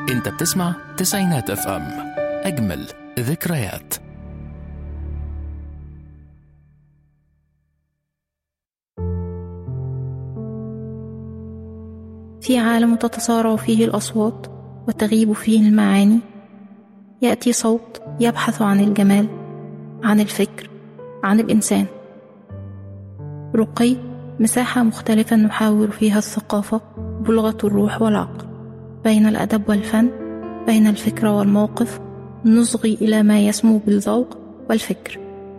انت بتسمع تسعينات اف ام اجمل ذكريات في عالم تتصارع فيه الأصوات وتغيب فيه المعاني يأتي صوت يبحث عن الجمال عن الفكر عن الإنسان رقي مساحة مختلفة نحاور فيها الثقافة بلغة الروح والعقل بين الأدب والفن بين الفكرة والموقف نصغي إلى ما يسمو بالذوق والفكر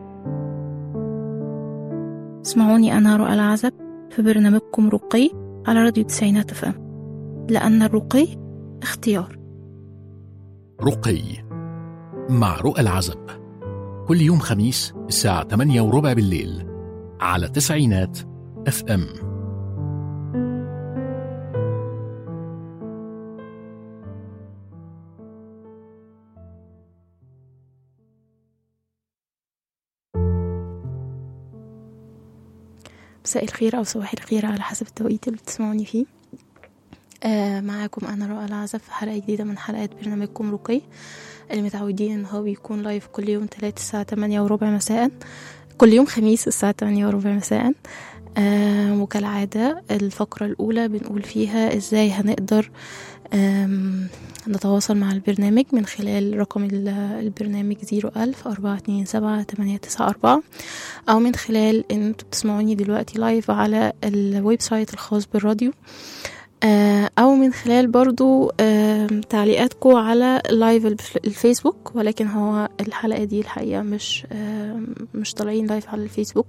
اسمعوني أنا رؤى العزب في برنامجكم رقي على راديو تسعينات اف ام لأن الرقي اختيار رقي مع رؤى العزب كل يوم خميس الساعة 8 وربع بالليل على تسعينات اف ام مساء الخير أو صباح الخير على حسب التوقيت اللي بتسمعوني فيه آه معاكم أنا رؤى العزف في حلقة جديدة من حلقات برنامجكم رقي اللي متعودين إن هو بيكون لايف كل يوم تلات الساعة تمانية وربع مساء كل يوم خميس الساعة تمانية وربع مساء آه وكالعادة الفقرة الأولى بنقول فيها إزاي هنقدر آم، نتواصل مع البرنامج من خلال رقم ال- البرنامج زيرو ألف أربعة اتنين سبعة تمانية تسعة أربعة أو من خلال إن انتوا بتسمعوني دلوقتي لايف على الويب سايت الخاص بالراديو آه، أو من خلال برضو آم، تعليقاتكم على لايف الف- الفيسبوك ولكن هو الحلقة دي الحقيقة مش آم، مش طالعين لايف على الفيسبوك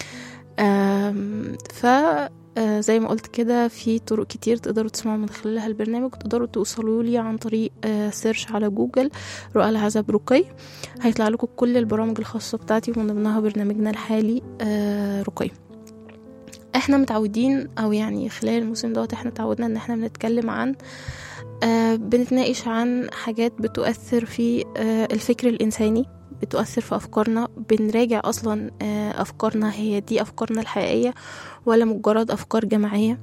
آم، ف آه، زي ما قلت كده في طرق كتير تقدروا تسمعوا من خلالها البرنامج تقدروا توصلوا لي عن طريق آه، سيرش على جوجل رؤى العزب رقي هيطلع لكم كل البرامج الخاصة بتاعتي ومن ضمنها برنامجنا الحالي آه، رقي احنا متعودين او يعني خلال الموسم دوت احنا تعودنا ان احنا بنتكلم عن آه بنتناقش عن حاجات بتؤثر في آه الفكر الانساني بتؤثر في افكارنا بنراجع اصلا آه افكارنا هي دي افكارنا الحقيقيه ولا مجرد افكار جماعيه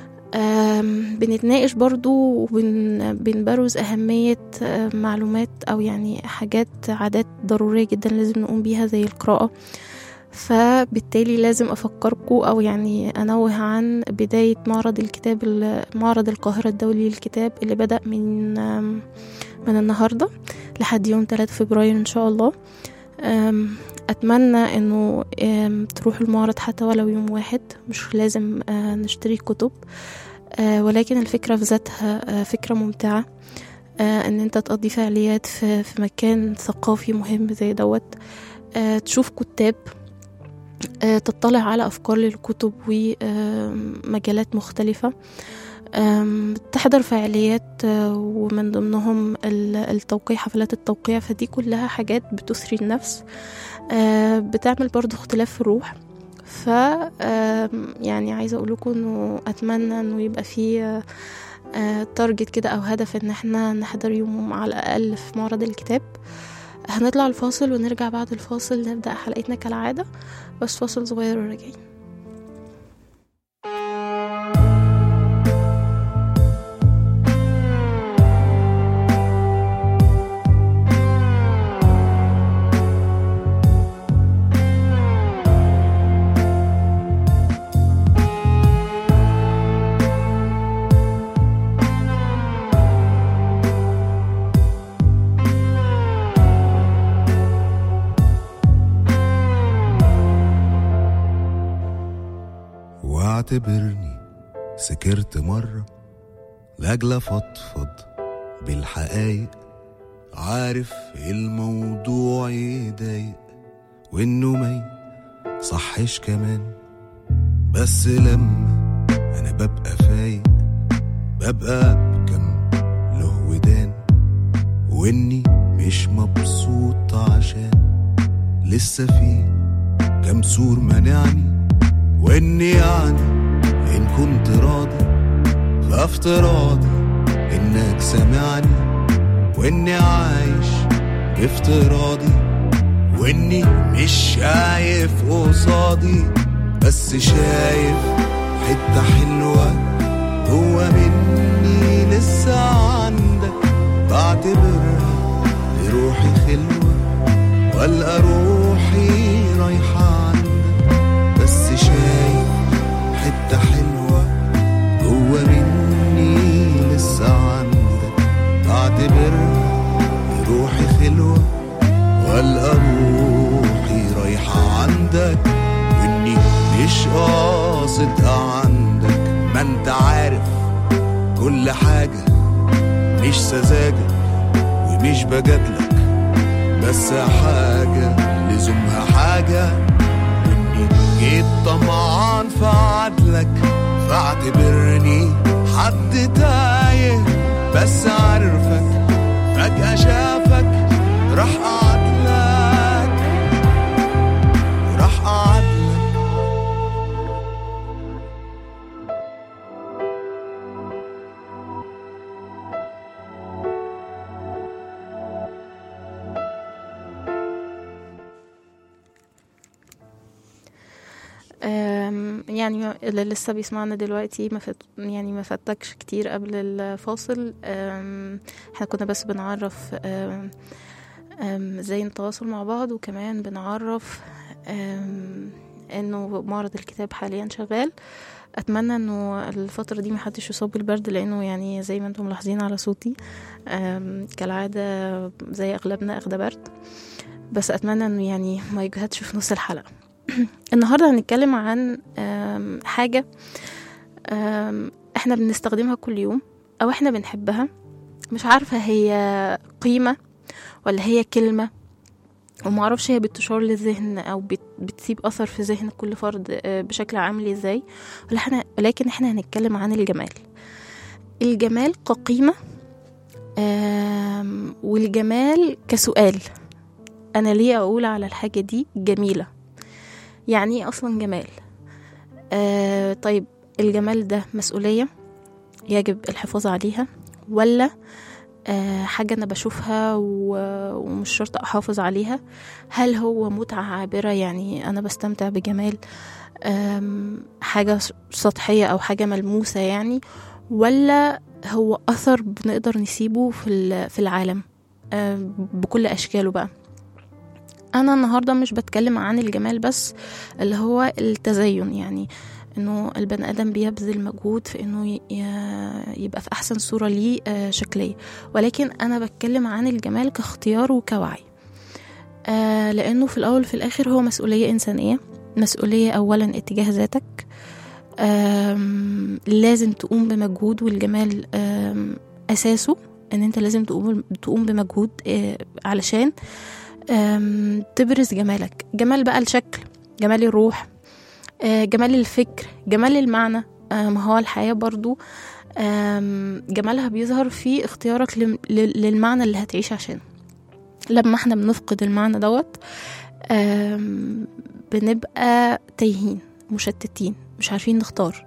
آم، بنتناقش برضو وبنبرز أهمية آه، معلومات أو يعني حاجات عادات ضرورية جدا لازم نقوم بيها زي القراءة فبالتالي لازم أفكركم أو يعني أنوه عن بداية معرض الكتاب ال- معرض القاهرة الدولي للكتاب اللي بدأ من آم، من النهاردة لحد يوم 3 فبراير إن شاء الله آم، أتمنى إنه آم، تروحوا المعرض حتى ولو يوم واحد مش لازم آه، نشتري كتب آه، ولكن الفكرة في ذاتها آه، فكرة ممتعة آه، ان انت تقضي فعاليات في, في مكان ثقافي مهم زي دوت آه، تشوف كتاب آه، تطلع على أفكار للكتب ومجالات مختلفة آم، تحضر فعاليات آه، ومن ضمنهم ال- التوقيع حفلات التوقيع فدي كلها حاجات بتثري النفس آه، بتعمل برضو اختلاف في الروح ف آم، يعني عايزه اقول لكم انه اتمنى انه يبقى في تارجت كده او هدف ان احنا نحضر يوم على الاقل في معرض الكتاب هنطلع الفاصل ونرجع بعد الفاصل نبدا حلقتنا كالعاده بس فاصل صغير وراجعين واعتبرني سكرت مرة لأجل أفضفض بالحقايق عارف الموضوع يضايق وإنه ما صحش كمان بس لما أنا ببقى فايق ببقى بكم له ودان وإني مش مبسوط عشان لسه في كم سور منعني واني يعني ان كنت راضي فافتراضي انك سامعني واني عايش بافتراضي واني مش شايف قصادي بس شايف حتة حلوة جوا مني لسه عندك بعتبرها لروحي خلوة والقى روحي رايحة عندك بس شايف حتة حلوة جوا مني لسه عندك بعتبرها لروحي خلوة والقى روحي رايحة عندك واني مش قاصد عندك ما انت عارف كل حاجة مش سذاجة ومش بجادلك بس حاجة لزومها حاجة واني جيت طمعان في عدلك فاعتبرني حد تايه بس عارفك فجأة شافك راح قعدلك راح قعدلك أم، يعني اللي لسه بيسمعنا دلوقتي ما فت يعني ما فاتكش كتير قبل الفاصل أم، احنا كنا بس بنعرف أم، أم، ازاي نتواصل مع بعض وكمان بنعرف أم، انه معرض الكتاب حاليا شغال اتمنى انه الفتره دي محدش يصاب بالبرد لانه يعني زي ما انتم ملاحظين على صوتي أم، كالعاده زي اغلبنا اخده برد بس اتمنى انه يعني ما يجهدش في نص الحلقه النهارده هنتكلم عن أم، حاجه أم، احنا بنستخدمها كل يوم او احنا بنحبها مش عارفه هي قيمه ولا هي كلمه ومعرفش هي بتشار للذهن او بت- بتسيب اثر في ذهن كل فرد آه، بشكل عامل ازاي ولا احنا ولكن احنا هنتكلم عن الجمال الجمال كقيمه آم، والجمال كسؤال انا ليه اقول على الحاجه دي جميله يعني ايه اصلا جمال آه طيب الجمال ده مسؤوليه يجب الحفاظ عليها ولا آه حاجة أنا بشوفها و- ومش شرط أحافظ عليها هل هو متعة عابرة يعني أنا بستمتع بجمال آم، حاجة س- سطحية أو حاجة ملموسة يعني ولا هو أثر بنقدر نسيبه في ال- في العالم آم، بكل أشكاله بقى أنا النهاردة مش بتكلم عن الجمال بس اللي هو التزين يعني انه البني ادم بيبذل مجهود في انه ي- ي- يبقى في احسن صوره ليه آه، شكليه ولكن انا بتكلم عن الجمال كاختيار وكوعي آه، لانه في الاول وفي الاخر هو مسؤوليه انسانيه مسؤوليه اولا اتجاه ذاتك آم، لازم تقوم بمجهود والجمال آم، اساسه ان انت لازم تقوم تقوم بمجهود آه، علشان آم، تبرز جمالك جمال بقى الشكل جمال الروح آه، جمال الفكر جمال المعنى آه، ما هو الحياة برضو آم، جمالها بيظهر في اختيارك لم- لل- للمعنى اللي هتعيش عشانه لما احنا بنفقد المعنى دوت آم، بنبقى تايهين مشتتين مش عارفين نختار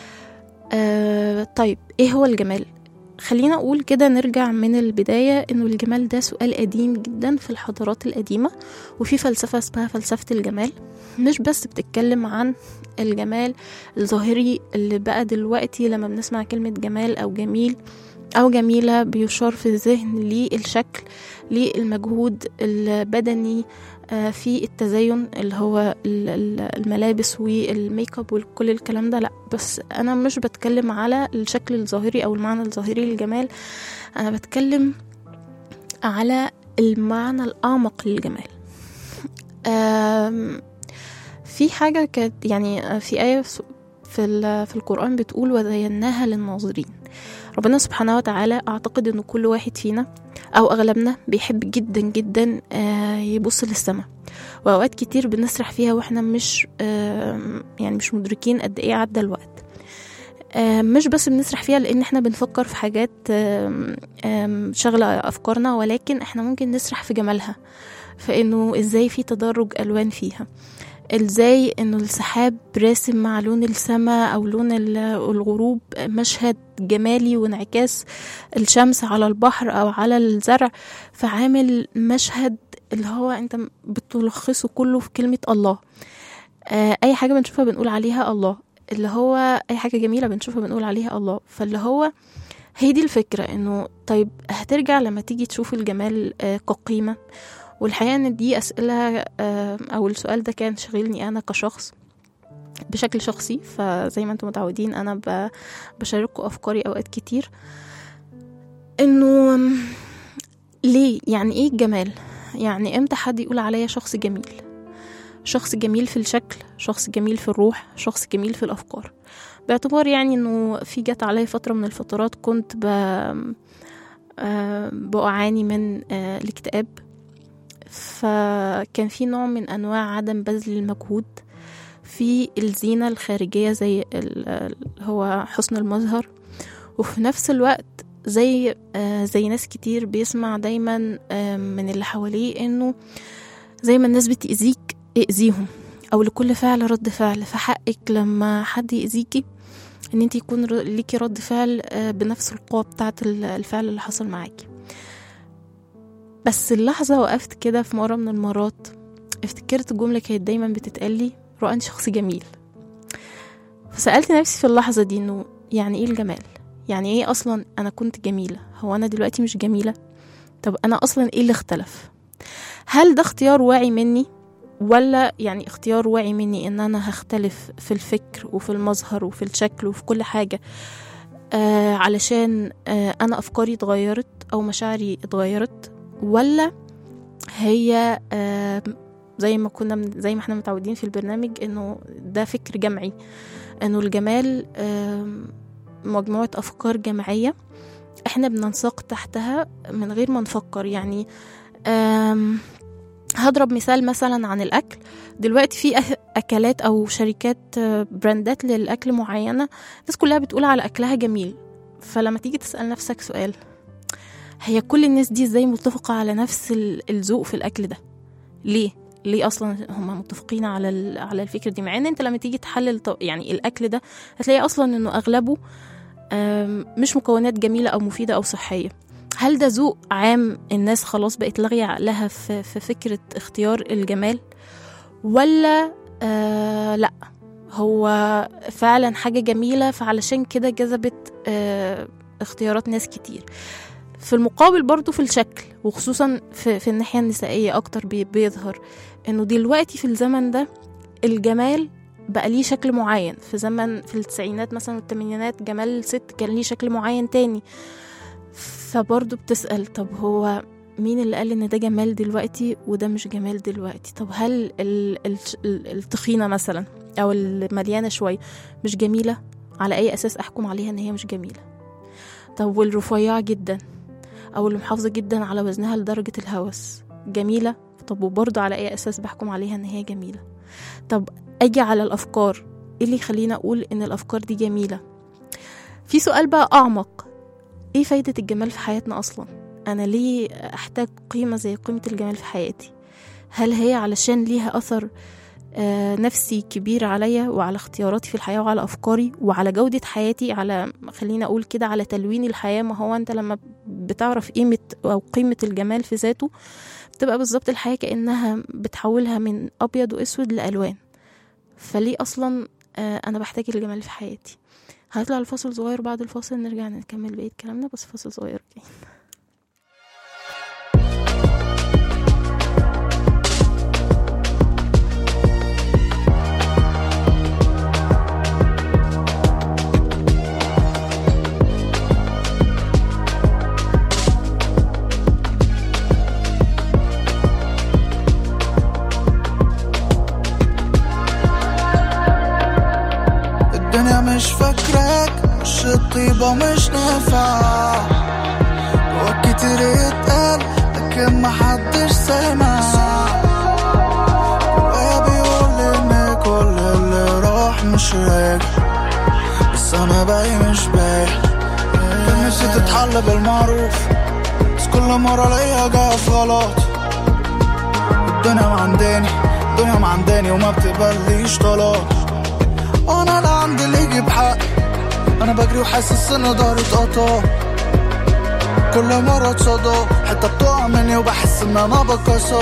آه، طيب ايه هو الجمال خلينا اقول كده نرجع من البداية انه الجمال ده سؤال قديم جدا في الحضارات القديمة وفي فلسفة اسمها فلسفة الجمال مش بس بتتكلم عن الجمال الظاهري اللي بقى دلوقتي لما بنسمع كلمة جمال أو جميل أو جميلة بيشار في الذهن للشكل للمجهود البدني آه، في التزين اللي هو ال- ال- الملابس والميك اب وكل الكلام ده لا بس انا مش بتكلم على الشكل الظاهري او المعنى الظاهري للجمال انا بتكلم على المعنى الاعمق للجمال آم، في حاجة كانت يعني في آية في ال- في القرآن بتقول وزيناها للناظرين ربنا سبحانه وتعالى أعتقد إن كل واحد فينا أو أغلبنا بيحب جدا جدا آه، يبص للسماء وأوقات كتير بنسرح فيها وإحنا مش آم، يعني مش مدركين قد إيه عدى الوقت آم، مش بس بنسرح فيها لأن إحنا بنفكر في حاجات آم، آم، شغلة أفكارنا ولكن إحنا ممكن نسرح في جمالها فإنه إزاي في تدرج ألوان فيها ازاي انه السحاب راسم مع لون السماء او لون ال- الغروب مشهد جمالي وانعكاس الشمس على البحر او على الزرع فعامل مشهد اللي هو انت بتلخصه كله في كلمة الله آه، اي حاجة بنشوفها بنقول عليها الله اللي هو اي حاجة جميلة بنشوفها بنقول عليها الله فاللي هو هي دي الفكرة انه طيب هترجع لما تيجي تشوف الجمال آه، كقيمة والحقيقة ان دي اسئلة آه، او السؤال ده كان شغلني انا كشخص بشكل شخصي فزي ما انتم متعودين انا ب- بشارككم افكاري اوقات كتير انه آم، ليه يعني ايه الجمال يعني امتى حد يقول عليا شخص جميل شخص جميل في الشكل شخص جميل في الروح شخص جميل في الافكار باعتبار يعني انه في جت عليا فتره من الفترات كنت ب... آه، بعاني من آه، الاكتئاب فكان في نوع من انواع عدم بذل المجهود في الزينة الخارجية زي ال- ال- هو حسن المظهر وفي نفس الوقت زي آه، زي ناس كتير بيسمع دايما آه، من اللي حواليه انه زي ما الناس بتأذيك ائذيهم او لكل فعل رد فعل فحقك لما حد يأذيكي ان انت يكون ر- ليكي رد فعل آه، بنفس القوة بتاعة ال- الفعل اللي حصل معاكي بس اللحظة وقفت كده في مرة من المرات افتكرت جملة كانت دايما بتتقالي رؤى انت شخص جميل فسألت نفسي في اللحظة دي انه يعني ايه الجمال يعني ايه اصلا انا كنت جميلة هو انا دلوقتي مش جميلة طب انا اصلا ايه اللي اختلف هل ده اختيار واعي مني ولا يعني اختيار واعي مني ان انا هختلف في الفكر وفي المظهر وفي الشكل وفي كل حاجة آه علشان آه انا افكاري اتغيرت او مشاعري اتغيرت ولا هي آه زي ما كنا من زي ما احنا متعودين في البرنامج انه ده فكر جمعي انه الجمال آم، مجموعة افكار جماعية احنا بننساق تحتها من غير ما نفكر يعني آم، هضرب مثال مثلا عن الاكل دلوقتي في أه- اكلات او شركات آه، براندات للاكل معينه الناس كلها بتقول على اكلها جميل فلما تيجي تسال نفسك سؤال هي كل الناس دي ازاي متفقه على نفس ال- الذوق في الاكل ده ليه ليه اصلا هم متفقين على ال- على الفكره دي مع ان انت لما تيجي تحلل ط- يعني الاكل ده هتلاقي اصلا انه اغلبه آم، مش مكونات جميله او مفيده او صحيه هل ده ذوق عام الناس خلاص بقت لاغية عقلها في, في فكرة اختيار الجمال ولا آه لا هو فعلا حاجة جميلة فعلشان كده جذبت آه اختيارات ناس كتير في المقابل برضو في الشكل وخصوصا في, في الناحية النسائية أكتر بي- بيظهر إنه دلوقتي في الزمن ده الجمال بقى ليه شكل معين في زمن في التسعينات مثلا والثمانينات جمال الست كان ليه شكل معين تاني فبرضه بتسأل طب هو مين اللي قال ان ده جمال دلوقتي وده مش جمال دلوقتي طب هل ال- ال- ال- التخينة مثلا او المليانة شوية مش جميلة على اي اساس احكم عليها ان هي مش جميلة طب والرفيعة جدا او اللي محافظة جدا على وزنها لدرجة الهوس جميلة طب وبرضه على اي اساس بحكم عليها ان هي جميلة طب اجي على الافكار ايه اللي يخليني اقول ان الافكار دي جميلة في سؤال بقى اعمق ايه فايدة الجمال في حياتنا اصلا انا ليه احتاج قيمة زي قيمة الجمال في حياتي هل هي علشان ليها اثر آه، نفسي كبير عليا وعلى اختياراتي في الحياة وعلى أفكاري وعلى جودة حياتي على خلينا أقول كده على تلوين الحياة ما هو أنت لما بتعرف قيمة أو قيمة الجمال في ذاته بتبقى بالظبط الحياة كأنها بتحولها من أبيض وأسود لألوان فليه أصلا آه، أنا بحتاج الجمال في حياتي هنطلع الفاصل صغير بعد الفاصل نرجع نكمل بقية كلامنا بس فاصل صغير جاي الدنيا مش فاكراك مش الطيبة مش نافعة جواك كتير يتقال لكن محدش سامع جوايا بيقول ان كل اللي راح مش راجع بس انا باقي مش باقي كان نفسي تتحل بالمعروف بس كل مرة ليا جاية في غلط الدنيا معنداني الدنيا معنداني وما بتقبليش طلاق انا لا عندي اللي يجيب حق انا بجري وحاسس ان ضهري اتقطع كل مرة اتصدى حتة بتقع مني وبحس ان انا بكسر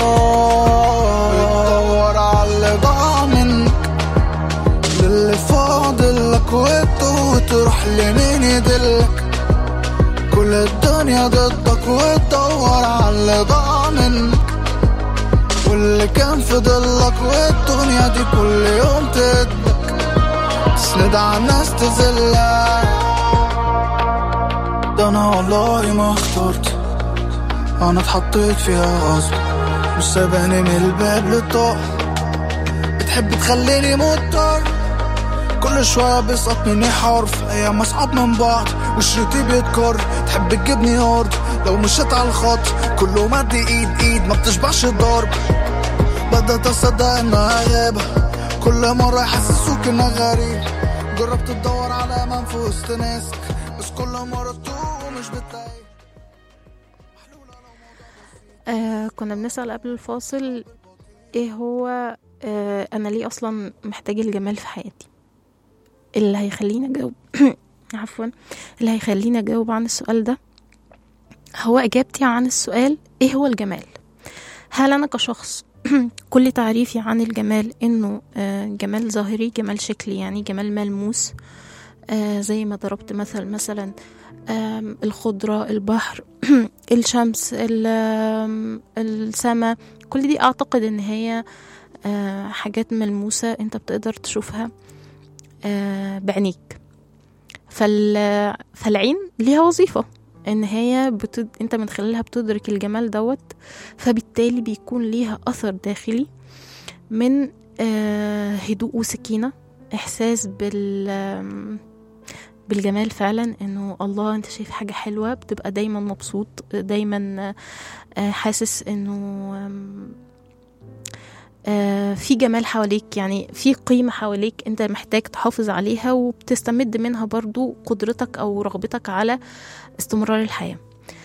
بتدور على اللي ضاع منك للي فاضل لك وتروح لمين يدلك الدنيا ضدك وتدور على اللي ضاع منك واللي كان في ضلك والدنيا دي كل يوم تدك تسند على الناس تذلك ده انا والله ما اخترت انا اتحطيت فيها غصب مش سايباني من الباب للطاق بتحب تخليني مضطر كل شوية بيسقط مني حرف أيام أصعب من بعض وشريطي بيتكر تحب تجيبني هارد لو مشيت على الخط كله مد ايد ايد ما بتشبعش الضرب بدأت أصدق إنها غابة كل مرة يحسسوك إنك غريب جربت تدور على من في وسط ناسك بس كل مرة تتوه ومش بتلاقي آه كنا بنسأل قبل الفاصل ايه هو آه انا ليه اصلا محتاج الجمال في حياتي اللي هيخليني اجاوب عفوا اللي هيخليني اجاوب عن السؤال ده هو اجابتي عن السؤال ايه هو الجمال هل انا كشخص كل تعريفي عن الجمال انه آه جمال ظاهري جمال شكلي يعني جمال ملموس آه زي ما ضربت مثل مثلا آم، الخضرة البحر الشمس السماء كل دي اعتقد ان هي آه، حاجات ملموسة انت بتقدر تشوفها آه، بعينيك فال... فالعين ليها وظيفة ان هي بتد... انت من خلالها بتدرك الجمال دوت فبالتالي بيكون ليها اثر داخلي من آه، هدوء وسكينة احساس بال آم، بالجمال فعلا انه الله انت شايف حاجة حلوة بتبقى دايما مبسوط دايما آه، حاسس انه آم، آه، في جمال حواليك يعني في قيمة حواليك انت محتاج تحافظ عليها وبتستمد منها برضو قدرتك او رغبتك على استمرار الحياة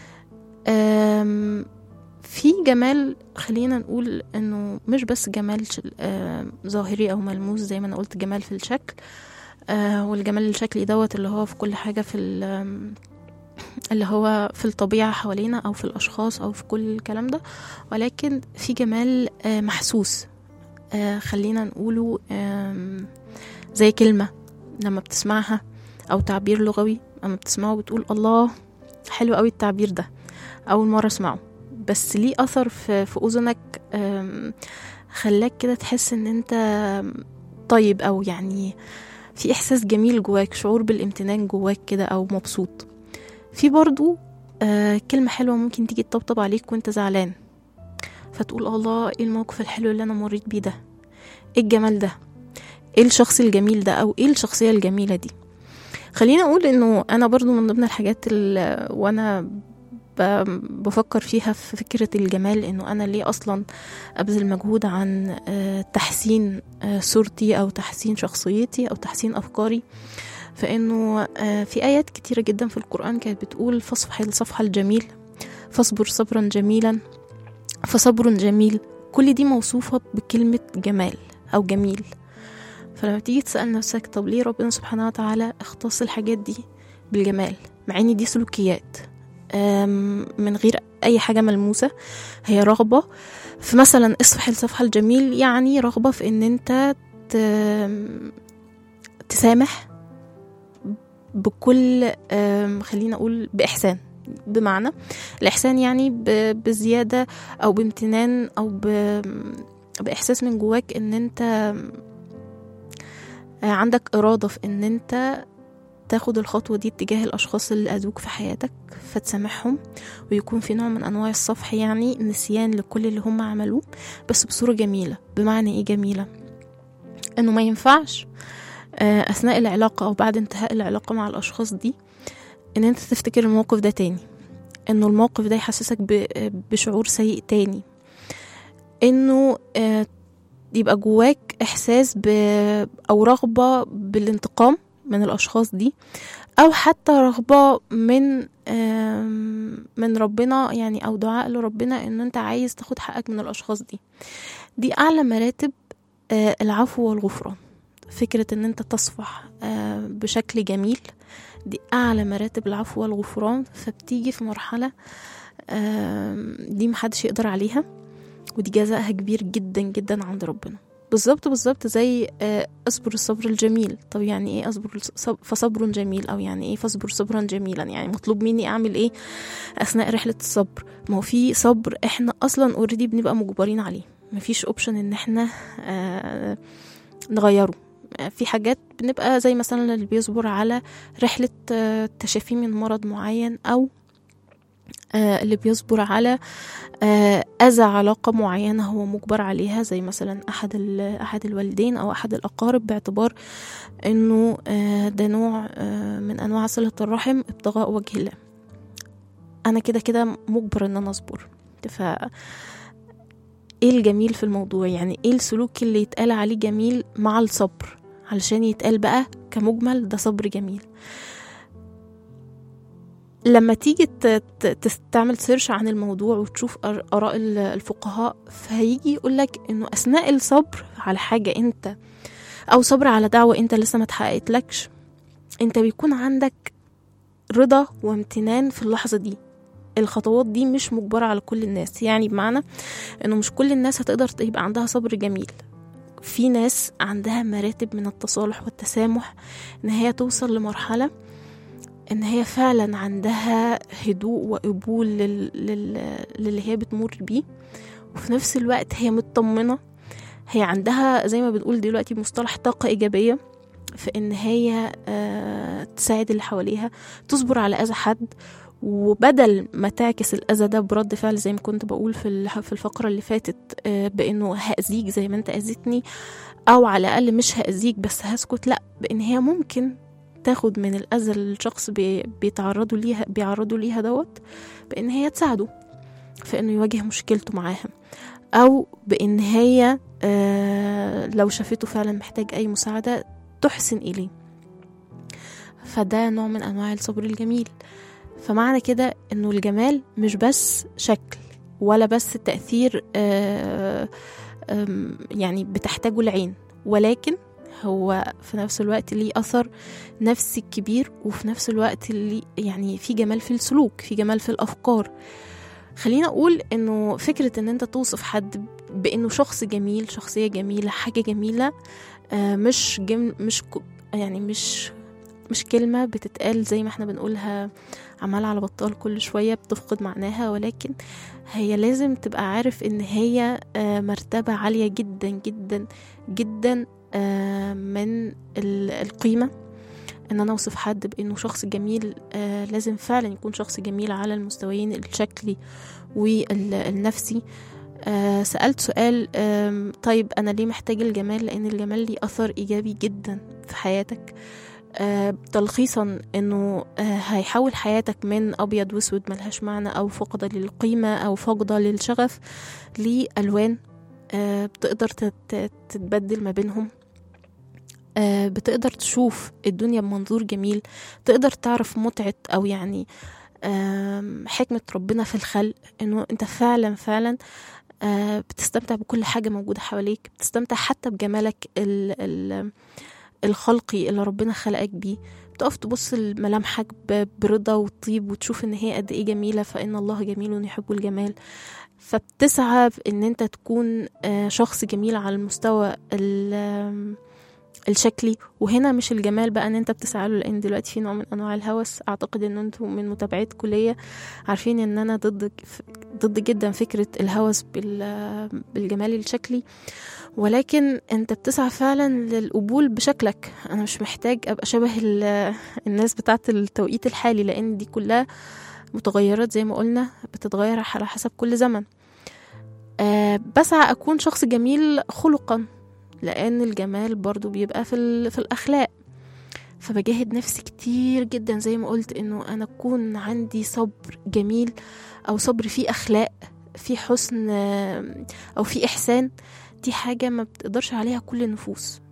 آم، في جمال خلينا نقول انه مش بس جمال شل- آم، ظاهري او ملموس زي ما انا قلت جمال في الشكل آه، والجمال الشكلي دوت اللي هو في كل حاجة في ال- آم، اللي هو في الطبيعة حوالينا أو في الأشخاص أو في كل الكلام ده ولكن في جمال آه، محسوس آه، خلينا نقوله آم، زي كلمة لما بتسمعها أو تعبير لغوي لما بتسمعه بتقول الله حلو قوي التعبير ده أول مرة أسمعه بس ليه أثر في, في أذنك آم، خلاك كده تحس إن أنت طيب أو يعني في إحساس جميل جواك شعور بالامتنان جواك كده أو مبسوط في برضو آه كلمة حلوة ممكن تيجي تطبطب عليك وانت زعلان فتقول الله ايه الموقف الحلو اللي انا مريت بيه ده ايه الجمال ده ايه الشخص الجميل ده او ايه الشخصية الجميلة دي خليني اقول انه انا برضو من ضمن الحاجات اللي وانا ب- بفكر فيها في فكرة الجمال انه انا ليه اصلا ابذل مجهود عن آه، تحسين آه، صورتي او تحسين شخصيتي او تحسين افكاري فانه آه، في ايات كتيرة جدا في القرآن كانت بتقول فاصفح الصفح الجميل فاصبر صبرا جميلا فصبر جميل كل دي موصوفة بكلمة جمال أو جميل فلما تيجي تسأل نفسك طب ليه ربنا سبحانه وتعالى اختص الحاجات دي بالجمال مع ان دي سلوكيات أم، من غير أي حاجة ملموسة هي رغبة في مثلا اصفح الصفحة الجميل يعني رغبة في ان انت ت- تسامح بكل أم، خلينا أقول بإحسان بمعنى الإحسان يعني ب- بزيادة أو بامتنان أو ب... بإحساس من جواك إن أنت عندك إرادة في إن أنت تاخد الخطوة دي اتجاه الأشخاص اللي أذوك في حياتك فتسامحهم ويكون في نوع من أنواع الصفح يعني نسيان لكل اللي هم عملوه بس بصورة جميلة بمعنى إيه جميلة إنه ما ينفعش آه، أثناء العلاقة أو بعد انتهاء العلاقة مع الأشخاص دي إن أنت تفتكر الموقف ده تاني إنه الموقف ده يحسسك ب- بشعور سيء تاني إنه آه، يبقى جواك إحساس ب أو رغبة بالانتقام من الأشخاص دي أو حتى رغبة من آم، من ربنا يعني أو دعاء لربنا إن أنت عايز تاخد حقك من الأشخاص دي دي أعلى مراتب آه، العفو والغفران فكرة إن أنت تصفح آه، بشكل جميل دي أعلى مراتب العفو والغفران فبتيجي في مرحلة آم، دي محدش يقدر عليها ودي جزائها كبير جدا جدا عند ربنا بالظبط بالظبط زي آه، اصبر الصبر الجميل طب يعني ايه اصبر الص- فصبر جميل او يعني ايه فاصبر صبرا جميلا يعني مطلوب مني اعمل ايه اثناء رحله الصبر ما هو في صبر احنا اصلا اوريدي بنبقى مجبرين عليه مفيش اوبشن ان احنا آه نغيره آه، في حاجات بنبقى زي مثلا اللي بيصبر على رحلة آه، تشافي من مرض معين أو آه، اللي بيصبر على آه، أذى علاقة معينة هو مجبر عليها زي مثلا أحد ال- أحد الوالدين أو أحد الأقارب باعتبار إنه آه، ده نوع آه، من أنواع صلة الرحم ابتغاء وجه الله أنا كده كده مجبر إن أنا أصبر ف ايه الجميل في الموضوع يعني ايه السلوك اللي يتقال عليه جميل مع الصبر علشان يتقال بقى كمجمل ده صبر جميل لما تيجي ت- ت- ت- تعمل سيرش عن الموضوع وتشوف آر- آراء ال- الفقهاء فهيجي يقولك إنه أثناء الصبر على حاجة أنت أو صبر على دعوة أنت لسه ما تحققتلكش أنت بيكون عندك رضا وامتنان في اللحظة دي الخطوات دي مش مجبرة على كل الناس يعني بمعنى إنه مش كل الناس هتقدر يبقى عندها صبر جميل في ناس عندها مراتب من التصالح والتسامح إن هي توصل لمرحلة ان هي فعلا عندها هدوء وقبول لل... لل... للي هي بتمر بيه وفي نفس الوقت هي مطمنة هي عندها زي ما بنقول دلوقتي مصطلح طاقة إيجابية في إن هي آه تساعد اللي حواليها تصبر على أذى حد وبدل ما تعكس الأذى ده برد فعل زي ما كنت بقول في الح- في الفقرة اللي فاتت آه بإنه هأذيك زي ما أنت أذيتني أو على الأقل مش هأذيك بس هسكت لأ بإن هي ممكن تاخد من الأذى اللي الشخص بي- بيتعرضوا ليها بيعرضوا ليها دوت بإن هي تساعده في إنه يواجه مشكلته معاها أو بإن هي آه لو شافته فعلا محتاج أي مساعدة تحسن إليه فده نوع من أنواع الصبر الجميل فمعنى كده إنه الجمال مش بس شكل ولا بس تأثير آه آم، يعني بتحتاجه العين ولكن هو في نفس الوقت ليه أثر نفسي كبير وفي نفس الوقت اللي يعني في جمال في السلوك في جمال في الافكار خلينا اقول انه فكره ان انت توصف حد بانه شخص جميل شخصيه جميله حاجه جميله آه، مش جم مش ك- يعني مش مش كلمة بتتقال زي ما احنا بنقولها عمال على بطال كل شوية بتفقد معناها ولكن هي لازم تبقى عارف ان هي آه، مرتبة عالية جدا جدا جدا آه، من ال- القيمة ان انا اوصف حد بانه شخص جميل آه لازم فعلا يكون شخص جميل على المستويين الشكلي والنفسي آه سألت سؤال آم، طيب أنا ليه محتاج الجمال لأن الجمال ليه أثر إيجابي جدا في حياتك آه تلخيصا انه آه هيحول حياتك من ابيض واسود ملهاش معنى او فقدة للقيمة او فقدة للشغف لالوان آه بتقدر تت- تتبدل ما بينهم آه، بتقدر تشوف الدنيا بمنظور جميل تقدر تعرف متعة أو يعني آم، حكمة ربنا في الخلق إنه أنت فعلا فعلا آه، بتستمتع بكل حاجة موجودة حواليك بتستمتع حتى بجمالك ال ال الخلقي اللي ربنا خلقك بيه بتقف تبص لملامحك ب- برضا وطيب وتشوف ان هي قد ايه جميلة فإن الله جميل يحب الجمال فبتسعى ان انت تكون آه، شخص جميل على المستوى ال- آم، الشكلي وهنا مش الجمال بقى ان انت بتسعى له لان دلوقتي في نوع من انواع الهوس اعتقد ان انتم من متابعات كليه عارفين ان انا ضد ضد جدا فكره الهوس بال- بالجمال الشكلي ولكن انت بتسعى فعلا للقبول بشكلك انا مش محتاج ابقى شبه ال- الناس بتاعه التوقيت الحالي لان دي كلها متغيرات زي ما قلنا بتتغير على حسب كل زمن أه بسعى اكون شخص جميل خلقا لان الجمال برضو بيبقى في, ال- في الاخلاق فبجاهد نفسي كتير جدا زي ما قلت انه انا اكون عندي صبر جميل او صبر فيه اخلاق في حسن آه، او في احسان دي حاجه ما بتقدرش عليها كل النفوس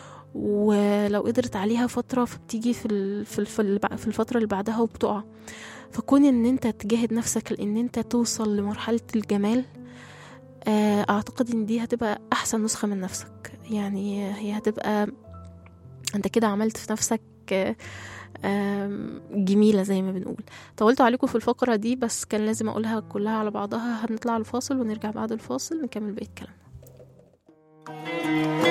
ولو قدرت عليها فتره فبتيجي في ال- في ال- في الب- في الفتره اللي بعدها وبتقع فكون ان انت تجاهد نفسك لان انت توصل لمرحله الجمال آه، اعتقد ان دي هتبقى احسن نسخه من نفسك يعني هي هتبقى انت كده عملت في نفسك آه، آم، جميلة زي ما بنقول طولت عليكم في الفقرة دي بس كان لازم أقولها كلها على بعضها هنطلع الفاصل ونرجع بعد الفاصل نكمل بقية كلامنا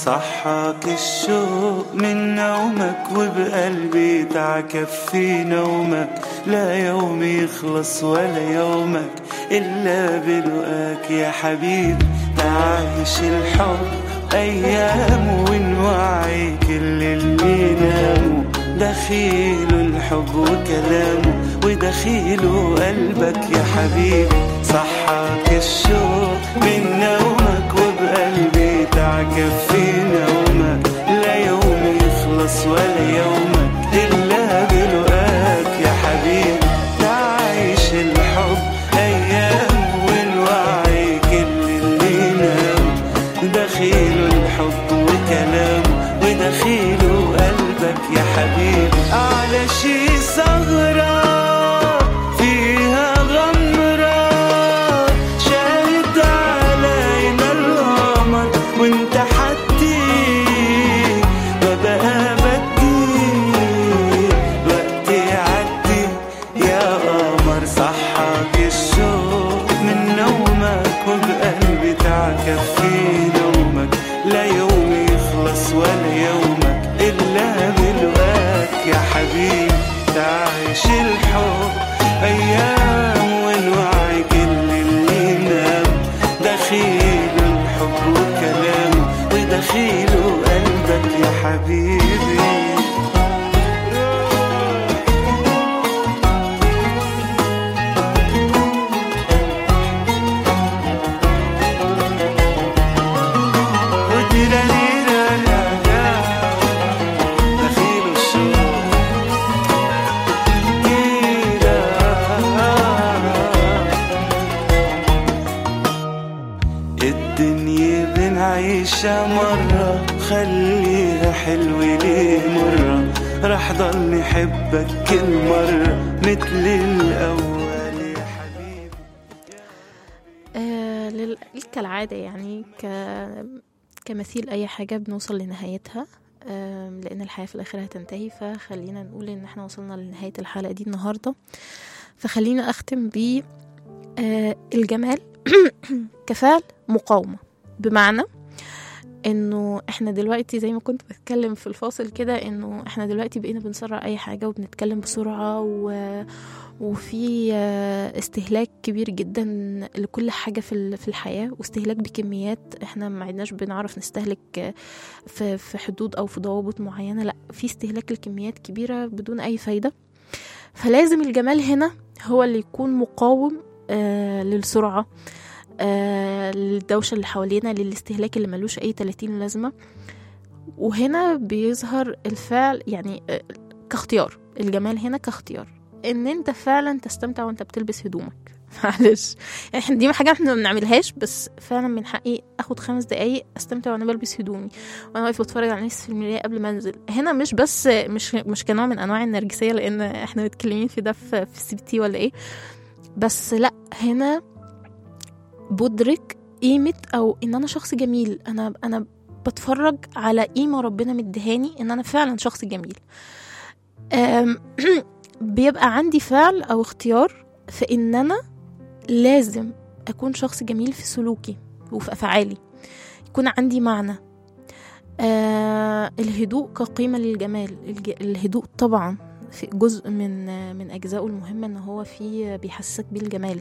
صحاك الشوق من نومك وبقلبي تعكف في نومك لا يوم يخلص ولا يومك إلا بلقاك يا حبيبي تعيش الحب أيام ونوعي كل اللي ناموا دخيله الحب وكلامه ودخيله قلبك يا حبيبي صحاك الشوق من نومك وبقلبي تعكف في نومك لا يوم يخلص ولا يومك إلا بلقاك يا حبيبي تعيش الحب أيام والوعي كل اللي نام دخيله الحب وكلامه ودخيله قلبك يا حبيبي على شي ثغرة فيها غمرة شاهد علينا القمر وانت حدي وبقى بدي وقتي عدي يا قمر صحاك الشوق من نومك وبقلبي تعكف في نومك لا يوم يخلص ولا يومك إلا بلقاك يا حبيبي تعيش الحب أيام والوعي كل اللي نام دخيل الحب وكلامه ودخيله قلبك يا حبيبي وديراريرارالا، دخيل الشوق ديرا. الدنيا بنعيشها مرة خليها حلوة ليه مرة رح ضل نحبك كل مرة مثل الأول يا حبيبي آه لل... كالعادة يعني ك... كمثيل أي حاجة بنوصل لنهايتها آم، لأن الحياة في الآخر هتنتهي فخلينا نقول إن احنا وصلنا لنهاية الحلقة دي النهاردة فخلينا أختم ب آه، الجمال كفعل مقاومة بمعنى انه احنا دلوقتي زي ما كنت بتكلم في الفاصل كده انه احنا دلوقتي بقينا بنسرع اي حاجة وبنتكلم بسرعة و... وفي آه، استهلاك كبير جدا لكل حاجة في ال- في الحياة واستهلاك بكميات احنا ما عدناش بنعرف نستهلك آه، في في حدود او في ضوابط معينة لا في استهلاك لكميات كبيرة بدون اي فايدة فلازم الجمال هنا هو اللي يكون مقاوم آه للسرعة آه للدوشة اللي حوالينا للاستهلاك اللي ملوش أي 30 لازمة وهنا بيظهر الفعل يعني آه كاختيار الجمال هنا كاختيار ان انت فعلا تستمتع وانت بتلبس هدومك معلش احنا دي حاجه احنا ما بنعملهاش بس فعلا من حقي اخد خمس دقايق استمتع وانا بلبس هدومي وانا واقف بتفرج على نفسي في المرايه قبل ما انزل هنا مش بس مش مش كنوع من انواع النرجسيه لان احنا متكلمين في ده في في السي بي تي ولا ايه بس لا هنا بدرك قيمه او ان انا شخص جميل انا انا بتفرج على قيمه ربنا مديهاني ان انا فعلا شخص جميل أم، بيبقى عندي فعل او اختيار في ان انا لازم اكون شخص جميل في سلوكي وفي افعالي يكون عندي معنى آه الهدوء كقيمة للجمال الج... الهدوء طبعا في جزء من من أجزائه المهمة إن هو فيه بيحسسك بالجمال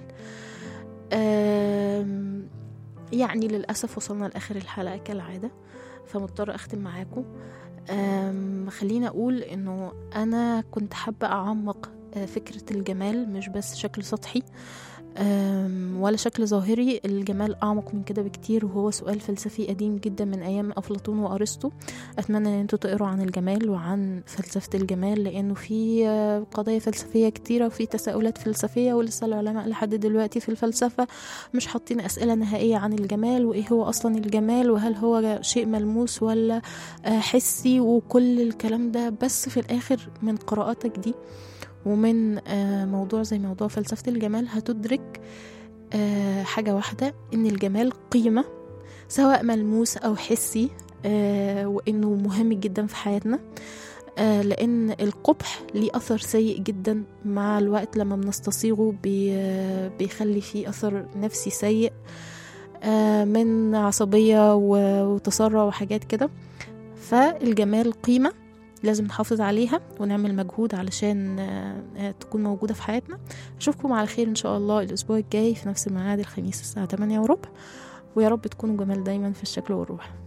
آم، يعني للأسف وصلنا لآخر الحلقة كالعادة فمضطر أختم معاكم آم، خليني أقول إنه أنا كنت حابة أعمق آه، فكرة الجمال مش بس شكل سطحي أم، ولا شكل ظاهري الجمال أعمق من كده بكتير وهو سؤال فلسفي قديم جدا من أيام أفلاطون وأرسطو أتمنى أن انتوا تقروا عن الجمال وعن فلسفة الجمال لأنه في آه، قضايا فلسفية كتيرة وفي تساؤلات فلسفية ولسه العلماء لحد دلوقتي في الفلسفة مش حاطين أسئلة نهائية عن الجمال وإيه هو أصلا الجمال وهل هو شيء ملموس ولا آه، حسي وكل الكلام ده بس في الآخر من قراءاتك دي ومن آه، موضوع زي موضوع فلسفة الجمال هتدرك آه، حاجة واحدة إن الجمال قيمة سواء ملموس أو حسي آه، وإنه مهم جدا في حياتنا آه، لأن القبح ليه أثر سيء جدا مع الوقت لما بنستصيغه بي- آه، بيخلي فيه أثر نفسي سيء آه، من عصبية و- وتسرع وحاجات كده فالجمال قيمة لازم نحافظ عليها ونعمل مجهود علشان آه، آه، تكون موجودة في حياتنا أشوفكم على خير إن شاء الله الأسبوع الجاي في نفس الميعاد الخميس الساعة 8 وربع ويا رب تكونوا جمال دايما في الشكل والروح